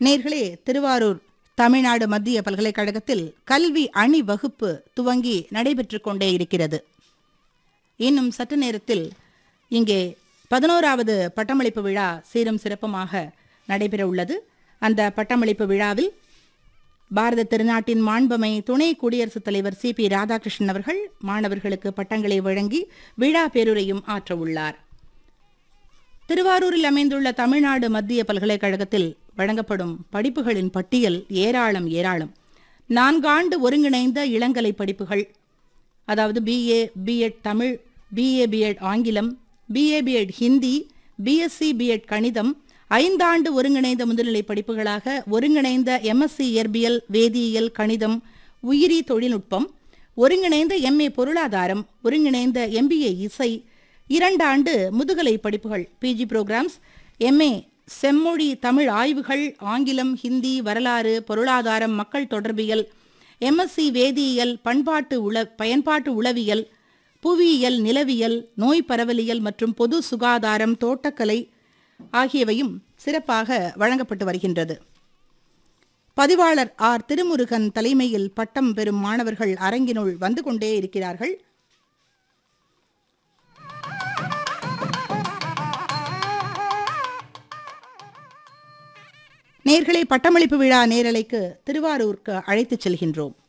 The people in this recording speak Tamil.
நேர்களே திருவாரூர் தமிழ்நாடு மத்திய பல்கலைக்கழகத்தில் கல்வி அணி வகுப்பு துவங்கி நடைபெற்றுக் கொண்டே இருக்கிறது இன்னும் சற்று நேரத்தில் இங்கே பதினோராவது பட்டமளிப்பு விழா சீரும் சிறப்புமாக நடைபெற உள்ளது அந்த பட்டமளிப்பு விழாவில் பாரத திருநாட்டின் மாண்பமை துணை குடியரசுத் தலைவர் சி பி ராதாகிருஷ்ணன் அவர்கள் மாணவர்களுக்கு பட்டங்களை வழங்கி விழா பேருரையும் ஆற்ற உள்ளார் திருவாரூரில் அமைந்துள்ள தமிழ்நாடு மத்திய பல்கலைக்கழகத்தில் வழங்கப்படும் படிப்புகளின் பட்டியல் ஏராளம் ஏராளம் நான்காண்டு ஒருங்கிணைந்த இளங்கலை படிப்புகள் அதாவது BA BEd Tamil BA BEd ஆங்கிலம் BA BEd Hindi BSc BEd கணிதம் ஐந்தாண்டு ஒருங்கிணைந்த முதுநிலை படிப்புகளாக ஒருங்கிணைந்த எம்எஸ்சி இயற்பியல் வேதியியல் கணிதம் உயிரி தொழில்நுட்பம் ஒருங்கிணைந்த எம்ஏ பொருளாதாரம் ஒருங்கிணைந்த எம்பிஏ இசை இரண்டாண்டு முதுகலை படிப்புகள் பிஜி புரோகிராம்ஸ் எம்ஏ செம்மொழி தமிழ் ஆய்வுகள் ஆங்கிலம் ஹிந்தி வரலாறு பொருளாதாரம் மக்கள் தொடர்பியல் எம்எஸ்சி வேதியியல் பண்பாட்டு உள பயன்பாட்டு உளவியல் புவியியல் நிலவியல் நோய் பரவலியல் மற்றும் பொது சுகாதாரம் தோட்டக்கலை ஆகியவையும் சிறப்பாக வழங்கப்பட்டு வருகின்றது பதிவாளர் ஆர் திருமுருகன் தலைமையில் பட்டம் பெறும் மாணவர்கள் அரங்கினுள் வந்து கொண்டே இருக்கிறார்கள் நேர்களை பட்டமளிப்பு விழா நேரலைக்கு திருவாரூருக்கு அழைத்துச் செல்கின்றோம்